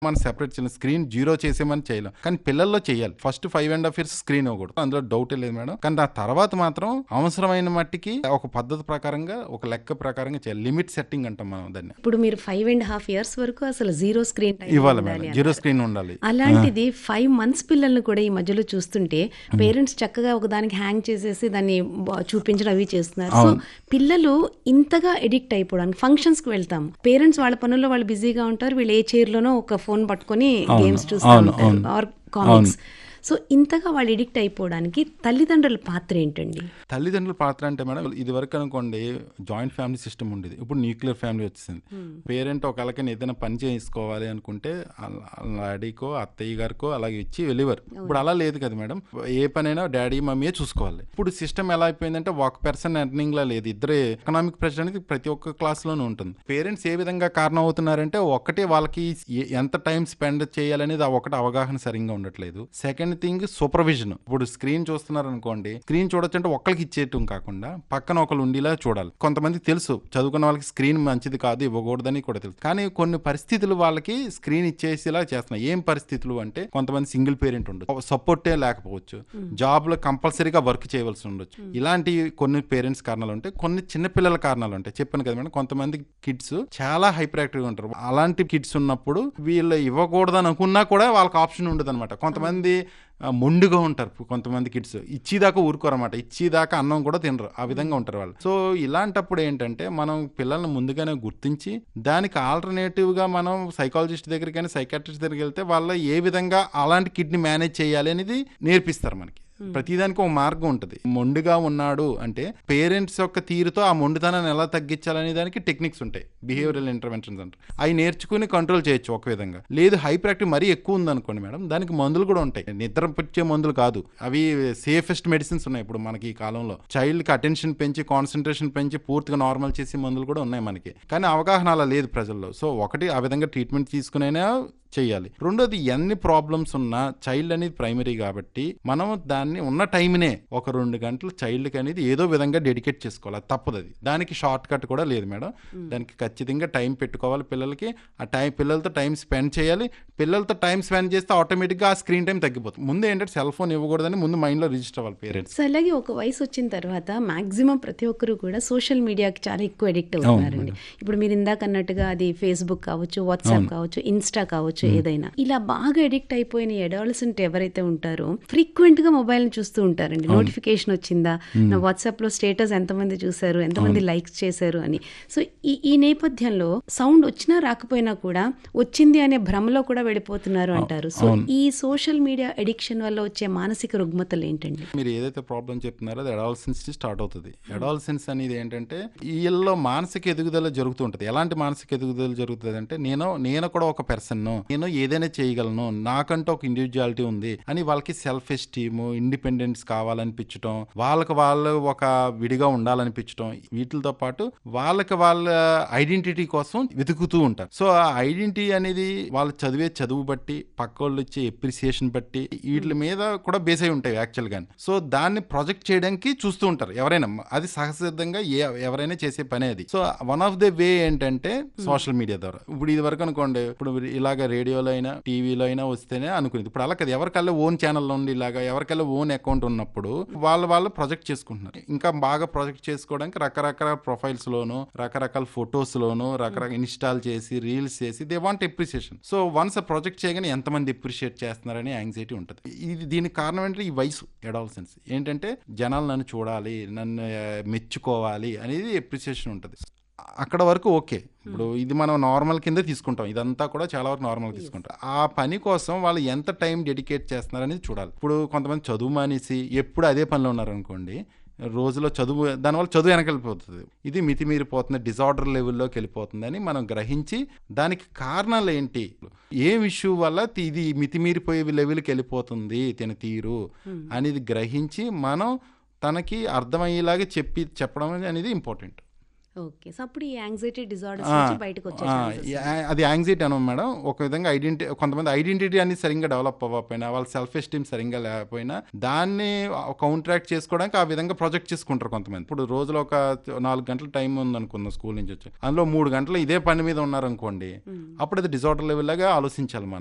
మనం సెపరేట్ చేయలేం screen zero చేసేమని చేయలేం కానీ పిల్లల్లో చేయాలి first five and half years screen ఇవ్వకూడదు అందులో డౌట్ లేదు మేడం కానీ ఆ తర్వాత మాత్రం అవసరమైన మట్టికి ఒక పద్ధతి ప్రకారంగా ఒక లెక్క ప్రకారంగా చేయాలి లిమిట్ సెట్టింగ్ అంటాం మనం దాన్ని ఇప్పుడు మీరు ఫైవ్ అండ్ హాఫ్ ఇయర్స్ వరకు అసలు జీరో స్క్రీన్ టైం ఇవ్వాలి ఉండాలి మేడం జీరో స్క్రీన్ ఉండాలి అలాంటిది ఫైవ్ మంత్స్ పిల్లల్ని కూడా ఈ మధ్యలో చూస్తుంటే పేరెంట్స్ చక్కగా ఒకదానికి హ్యాంగ్ చేసేసి దాన్ని బా- చూపించడం అవి చేస్తున్నారు సో పిల్లలు ఇంతగా ఎడిక్ట్ అయిపోవడానికి ఫంక్షన్స్ కి వెళ్తాం పేరెంట్స్ వాళ్ళ పనుల్లో వాళ్ళు బిజీగా ఉంటారు వీళ్ళు ఏ చైర్ లోనో ఒక ఫోన్ పట్టుకొని గేమ్స్ చూస్తూ అవును, ఉంటారు అవును. ఆర్ కామిక్స్ సో ఇంతగా వాళ్ళు ఎడిక్ట్ అయిపోవడానికి తల్లిదండ్రుల పాత్ర ఏంటండి తల్లిదండ్రుల పాత్ర అంటే మేడం ఇది వరకు అనుకోండి జాయింట్ ఫ్యామిలీ సిస్టమ్ ఉండేది ఇప్పుడు న్యూక్లియర్ ఫ్యామిలీ వచ్చింది పేరెంట్ ఒకళ్ళకని ఏదైనా పని చేసుకోవాలి అనుకుంటే వాళ్ళ- వాళ్ళ డాడీకో అత్తయ్య గారికో అలాగే ఇచ్చి వెళ్ళేవారు ఇప్పుడు అలా లేదు కదా మేడం ఏ పనైనా డాడీ మమ్మీయే చూసుకోవాలి ఇప్పుడు సిస్టమ్ ఎలా అయిపోయిందంటే ఒక పర్సన్ ఎర్నింగ్ లా లేదు ఇద్దరే ఎకనామిక్ ప్రెషర్ అనేది ప్రతి ఒక్క క్లాస్ లోనూ ఉంటుంది పేరెంట్స్ ఏ విధంగా కారణం అవుతున్నారంటే ఒకటే వాళ్ళకి ఏ- ఎంత టైం స్పెండ్ చేయాలనేది ఆ ఒకటి అవగాహన సరిగ్గా ఉండట్లేదు సెకండ్ థింగ్ సూపర్విజన్ ఇప్పుడు స్క్రీన్ చూస్తున్నారు అనుకోండి స్క్రీన్ చూడొచ్చు అంటే ఒక్కరికి ఇచ్చేయటం కాకుండా పక్కన ఒకళ్ళు ఉండేలా చూడాలి కొంతమందికి తెలుసు చదువుకున్న వాళ్ళకి స్క్రీన్ మంచిది కాదు ఇవ్వకూడదని కూడా తెలుసు కానీ కొన్ని పరిస్థితులు వాళ్ళకి స్క్రీన్ ఇచ్చేసేలా చేస్తున్నాయి ఏం పరిస్థితులు అంటే కొంతమంది సింగిల్ పేరెంట్ ఉండొచ్చు సపోర్టే లేకపోవచ్చు జాబ్ లో కంపల్సరీగా వర్క్ చేయవలసి ఉండొచ్చు ఇలాంటి కొన్ని పేరెంట్స్ కారణాలు ఉంటాయి కొన్ని చిన్న పిల్లల కారణాలు ఉంటాయి చెప్పాను కదా మేడం కొంతమంది కిడ్స్ చాలా హైపర్ యాక్టివ్ ఉంటారు అలాంటి కిడ్స్ ఉన్నప్పుడు వీళ్ళు ఇవ్వకూడదని అనుకున్నా కూడా వాళ్ళకి ఆప్షన్ ఉండదు అనమాట కొంతమంది ఆ, మొండిగా ఉంటారు కొంతమంది కిడ్స్ ఇచ్చిదాకా ఊరుకోరన్నమాట ఇచ్చిదాకా అన్నం కూడా తినరు ఆ విధంగా ఉంటారు వాళ్ళు సో ఇలాంటప్పుడు ఏంటంటే మనం పిల్లల్ని ముందుగానే గుర్తించి దానికి ఆల్టర్నేటివ్ గా మనం సైకాలజిస్ట్ దగ్గరికి కానీ సైకాట్రిస్ట్ దగ్గరికి వెళ్తే వాళ్ళ ఏ విధంగా అలాంటి కిడ్ని మేనేజ్ చేయాలి అనేది నేర్పిస్తారు మనకి ప్రతిదానికి ఒక మార్గం ఉంటుంది మొండిగా ఉన్నాడు అంటే పేరెంట్స్ యొక్క తీరుతో ఆ మొండితనాన్ని ఎలా తగ్గించాలనే దానికి టెక్నిక్స్ ఉంటాయి బిహేవియరల్ ఇంటర్వెన్షన్స్ అంటారు అవి నేర్చుకుని కంట్రోల్ చేయొచ్చు ఒక విధంగా లేదు హైపర్ యాక్టివ్ మరీ ఎక్కువ ఉందనుకోండి మేడం దానికి మందులు కూడా ఉంటాయి నిద్ర పిచ్చే మందులు కాదు అవి సేఫెస్ట్ మెడిసిన్స్ ఉన్నాయి ఇప్పుడు మనకి ఈ కాలంలో చైల్డ్ కి అటెన్షన్ పెంచి కాన్సన్ట్రేషన్ పెంచి పూర్తిగా నార్మల్ చేసే మందులు కూడా ఉన్నాయి మనకి కానీ అవగాహన అలా లేదు ప్రజల్లో సో ఒకటి ఆ విధంగా ట్రీట్మెంట్ తీసుకునైనా చేయాలి రెండోది ఎన్ని ప్రాబ్లమ్స్ ఉన్నా చైల్డ్ అనేది ప్రైమరీ కాబట్టి మనం దాన్ని ఉన్న టైంనే ఒక రెండు గంటలు చైల్డ్కి అనేది ఏదో విధంగా డెడికేట్ చేసుకోవాలి అది తప్పదు అది దానికి షార్ట్ కట్ కూడా లేదు మేడం దానికి ఖచ్చితంగా టైం పెట్టుకోవాలి పిల్లలకి ఆ టైం పిల్లలతో టైం స్పెండ్ చేయాలి పిల్లలతో టైం స్పెండ్ చేస్తే ఆటోమేటిక్గా ఆ స్క్రీన్ టైం తగ్గిపోతుంది ముందు ఏంటంటే సెల్ ఫోన్ ఇవ్వకూడదని ముందు మైండ్లో రిజిస్టర్ అవ్వాలి పేరెంట్స్ సో అలాగే ఒక వయసు వచ్చిన తర్వాత మాక్సిమం ప్రతి ఒక్కరు కూడా సోషల్ మీడియాకి చాలా ఎక్కువ అడిక్ట్ అవుతున్నారండి ఇప్పుడు మీరు ఇందాక అన్నట్టుగా అది ఫేస్బుక్ కావచ్చు వాట్సాప్ కావచ్చు ఇన్స్టా కావచ్చు ఏదైనా ఇలా బాగా అడిక్ట్ అయిపోయిన అడాలసెంట్ ఎవరైతే ఉంటారో ఫ్రీక్వెంట్ గా మొబైల్ చూస్తూ ఉంటారండి నోటిఫికేషన్ వచ్చిందా నా వాట్సాప్ లో స్టేటస్ ఎంతమంది చూసారు ఎంతమంది లైక్స్ చేశారు అని సో ఈ ఈ నేపథ్యంలో సౌండ్ వచ్చినా రాకపోయినా కూడా వచ్చింది అనే భ్రమలో కూడా వెళ్ళిపోతున్నారు అంటారు సో ఈ సోషల్ మీడియా అడిక్షన్ వల్ల వచ్చే మానసిక రుగ్మతలు ఏంటండి మీరు ఏదైతే ప్రాబ్లం చెప్తున్నారో అది అడాల్సెన్స్ స్టార్ట్ అవుతుంది అడాల్సెన్స్ అనేది ఏంటంటే వీళ్ళలో మానసిక ఎదుగుదల జరుగుతూ ఉంటుంది ఎలాంటి మానసిక ఎదుగుదల జరుగుతుంది అంటే నేను నేను కూడా ఒక పర్సన్ నేను ఏదైనా చేయగలను నాకంటూ ఒక ఇండివిజువాలిటీ ఉంది అని వాళ్ళకి సెల్ఫ్ ఎస్టీమ్ ఇండిపెండెన్స్ కావాలనిపించడం వాళ్ళకి వాళ్ళు ఒక విడిగా ఉండాలనిపించడం వీటితో పాటు వాళ్ళకి వాళ్ళ ఐడెంటిటీ కోసం వెతుకుతూ ఉంటారు సో ఆ ఐడెంటిటీ అనేది వాళ్ళు చదివే చదువు బట్టి పక్క వాళ్ళు ఇచ్చే ఎప్రిసియేషన్ బట్టి వీటి మీద కూడా బేస్ అయి ఉంటాయి యాక్చువల్ గా సో దాన్ని ప్రొజెక్ట్ చేయడానికి చూస్తూ ఉంటారు ఎవరైనా అది సహసిద్ధంగా ఏ- ఎవరైనా చేసే పనే అది so one of the way ఏంటంటే సోషల్ మీడియా ద్వారా ఇప్పుడు ఇది వరకు అనుకోండి ఇప్పుడు ఇలాగ రేడియోలో అయినా టీవీలో అయినా వస్తేనే అనుకునేది ఇప్పుడు అలా కదా ఎవరికల్లా ఓన్ ఛానల్ ఉండి ఇలాగా ఎవరికల్లా ఓన్ అకౌంట్ ఉన్నప్పుడు వాళ్ళు వాళ్ళు ప్రొజెక్ట్ చేసుకుంటున్నారు ఇంకా బాగా ప్రొజెక్ట్ చేసుకోవడానికి రకరకాల ప్రొఫైల్స్ లోను రకరకాల ఫొటోస్ లోను రకరకాల ఇన్స్టాల్ చేసి రీల్స్ చేసి they want appreciation so once ఆ ప్రాజెక్ట్ చేయగానే ఎంతమంది ఎప్రిషియేట్ చేస్తున్నారని యాంగ్జైటీ ఉంటుంది ఇది దీనికి కారణం ఏంటంటే ఈ వయసు ఎడాల్సెన్స్ ఏంటంటే జనాలు నన్ను చూడాలి నన్ను ఆ, మెచ్చుకోవాలి అనేది ఎప్రిసియేషన్ ఉంటుంది అక్కడ వరకు ఓకే ఇప్పుడు ఇది మనం నార్మల్ కింద తీసుకుంటాం ఇదంతా కూడా చాలా వరకు నార్మల్ తీసుకుంటాం ఆ పని కోసం వాళ్ళు ఎంత టైం డెడికేట్ చేస్తున్నారనేది చూడాలి ఇప్పుడు కొంతమంది చదువు మానేసి ఎప్పుడు అదే పనిలో ఉన్నారనుకోండి రోజులో చదువు దానివల్ల చదువు వెనకెళ్ళిపోతుంది ఇది మితిమీరిపోతుంది డిజార్డర్ లెవెల్లోకి వెళ్ళిపోతుంది అని మనం గ్రహించి దానికి కారణాలు ఏంటి ఏం ఇష్యూ వల్ల తి- ఇది మితిమీరిపోయే లెవెల్కి వెళ్ళిపోతుంది తిన తీరు అనేది గ్రహించి మనం తనకి అర్థమయ్యేలాగా చెప్పి చెప్పడం అనేది ఇంపార్టెంట్ ఓకే సో అప్పుడు ఈ యాంగ్జైటీ డిజార్డర్స్ నుంచి బయటకు వచ్చే ఆ, chances యా- అది యాంగ్జైటీ అనమాట మేడం ఒక విధంగా ఐడెంటి కొంతమంది ఐడెంటిటీ అనేది సరిగ్గా డెవలప్ అవ్వకపోయినా వాళ్ళ సెల్ఫ్ ఎస్టీమ్ సరిగ్గా లేకపోయినా దాన్ని కౌంట్రాక్ట్ చేసుకోవడానికి ఆ విధంగా ప్రొజెక్ట్ చేసుకుంటారు కొంతమంది ఇప్పుడు రోజులో ఒక నాలుగు గంటల టైం ఉంది అనుకుందాం స్కూల్ నుంచి వచ్చి అందులో మూడు గంటలు ఇదే పని మీద ఉన్నారనుకోండి అప్పుడు అది డిజార్డర్ లెవెల్ లాగా ఆలోచించాలి మనం